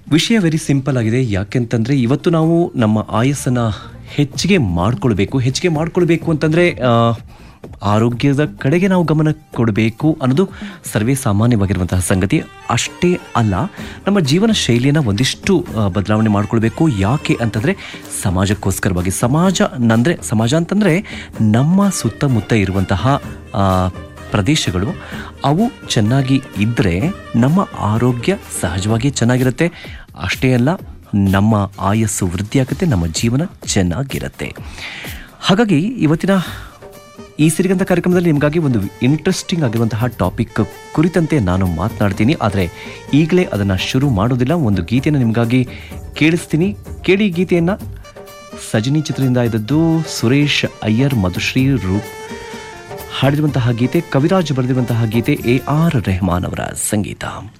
ವಿಷಯ very simple ಆಗಿದೆ ಯಾಕೆಂತಂದರೆ ಇವತ್ತು ನಾವು ನಮ್ಮ ಆಯಸ್ಸನ್ನು ಹೆಚ್ಚಿಗೆ ಮಾಡ್ಕೊಳ್ಬೇಕು ಹೆಚ್ಚಿಗೆ ಮಾಡ್ಕೊಳ್ಬೇಕು ಅಂತಂದರೆ ಆರೋಗ್ಯದ ಕಡೆಗೆ ನಾವು ಗಮನ ಕೊಡಬೇಕು ಅನ್ನೋದು ಸರ್ವೇ ಸಾಮಾನ್ಯವಾಗಿರುವಂತಹ ಸಂಗತಿ ಅಷ್ಟೇ ಅಲ್ಲ ನಮ್ಮ ಜೀವನ ಶೈಲಿಯನ್ನು ಒಂದಿಷ್ಟು ಆ, ಬದಲಾವಣೆ ಮಾಡ್ಕೊಳ್ಬೇಕು ಯಾಕೆ ಅಂತಂದರೆ ಸಮಾಜಕ್ಕೋಸ್ಕರವಾಗಿ ಸಮಾಜ ಅಂದರೆ ಸಮಾಜ ಅಂತಂದರೆ ನಮ್ಮ ಸುತ್ತಮುತ್ತ ಇರುವಂತಹ ಆ, ಪ್ರದೇಶಗಳು ಅವು ಚೆನ್ನಾಗಿ ಇದ್ದರೆ ನಮ್ಮ ಆರೋಗ್ಯ ಸಹಜವಾಗಿ ಚೆನ್ನಾಗಿರುತ್ತೆ ಅಷ್ಟೇ ಅಲ್ಲ ನಮ್ಮ ಆಯಸ್ಸು ವೃದ್ಧಿಯಾಗುತ್ತೆ ನಮ್ಮ ಜೀವನ ಚೆನ್ನಾಗಿರುತ್ತೆ ಹಾಗಾಗಿ ಇವತ್ತಿನ ಈ ಸಿರಿಗಂತ ಕಾರ್ಯಕ್ರಮದಲ್ಲಿ ನಿಮಗಾಗಿ ಒಂದು ಇಂಟ್ರೆಸ್ಟಿಂಗ್ ಆಗಿರುವಂತಹ ಟಾಪಿಕ್ ಕುರಿತಂತೆ ನಾನು ಮಾತನಾಡ್ತೀನಿ ಆದರೆ ಈಗಲೇ ಅದನ್ನು ಶುರು ಮಾಡೋದಿಲ್ಲ ಒಂದು ಗೀತೆಯನ್ನು ನಿಮಗಾಗಿ ಕೇಳಿಸ್ತೀನಿ ಕೇಳಿ ಈ ಗೀತೆಯನ್ನು ಸಜನಿ ಚಿತ್ರದಿಂದ ಇದ್ದದ್ದು ಸುರೇಶ್ ಅಯ್ಯರ್ ಮಧುಶ್ರೀ ರೂಪ್ ಹಾಡಿರುವಂತಹ ಗೀತೆ ಕವಿರಾಜ್ ಬರೆದಿರುವಂತಹ ಗೀತೆ ಎ ಆರ್ ರೆಹಮಾನ್ ಅವರ ಸಂಗೀತ